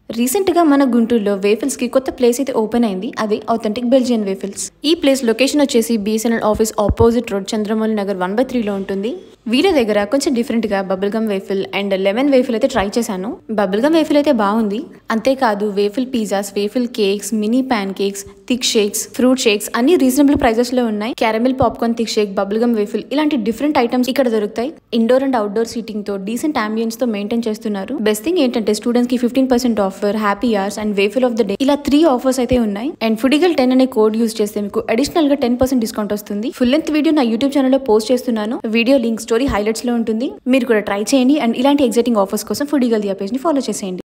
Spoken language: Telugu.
రీసెంట్ గా మన గుంటూరులో వేఫిల్స్ కి కొత్త ప్లేస్ అయితే ఓపెన్ అయింది అది ఆథెంటిక్ బెల్జియన్ వేఫిల్స్ ఈ ప్లేస్ లొకేషన్ వచ్చేసి BSNL office opposite road Chandramouli Nagar one by త్రీలో ఉంటుంది వీళ్ళ దగ్గర కొంచెం డిఫరెంట్ గా bubble gum waffle and lemon waffle అయితే ట్రై చేశాను బబుల్ గమ్ వేఫిల్ అయితే బాగుంది అంతేకాదు waffle pizzas waffle cakes mini pan cakes thick shakes fruit shakes అన్ని రీజనబుల్ ప్రైజెస్ లో ఉన్నాయి caramel popcorn thick shake bubble gum waffle ఇలాంటి డిఫరెంట్ ఐటమ్స్ ఇక్కడ దొరుకుతాయి ఇండోర్ అండ్ అవుట్డోర్ సీటింగ్ తో డీసెంట్ అంబియన్స్ తో మెయింటైన్ చేస్తున్నారు బెస్ట్ థింగ్ ఏంటంటే స్టూడెంట్స్ కి fifteen percent offer happy hours and waffle of the day ఇలా త్రీ ఆఫర్స్ అయితే ఉన్నాయి అండ్ ఫుడిగల్ టెన్ అనే కోడ్ యూస్ చేస్తే మీకు అడిషనల్ గా టెన్ పర్సెంట్ డిస్కౌంట్ వస్తుంది ఫుల్ లెంత్ వీడియో నా యూట్యూబ్ ఛానల్ లో పోస్ట్ చేస్తున్నాను వీడియో లింక్ స్టోరీ హైలైట్స్ లో ఉంటుంది మీరు కూడా ట్రై చేయండి అండ్ ఇలాంటి ఎగ్జైటింగ్ ఆఫర్స్ కోసం ఫుడిగల్ దియా పేజ్ ని ఫాలో చేసేయండి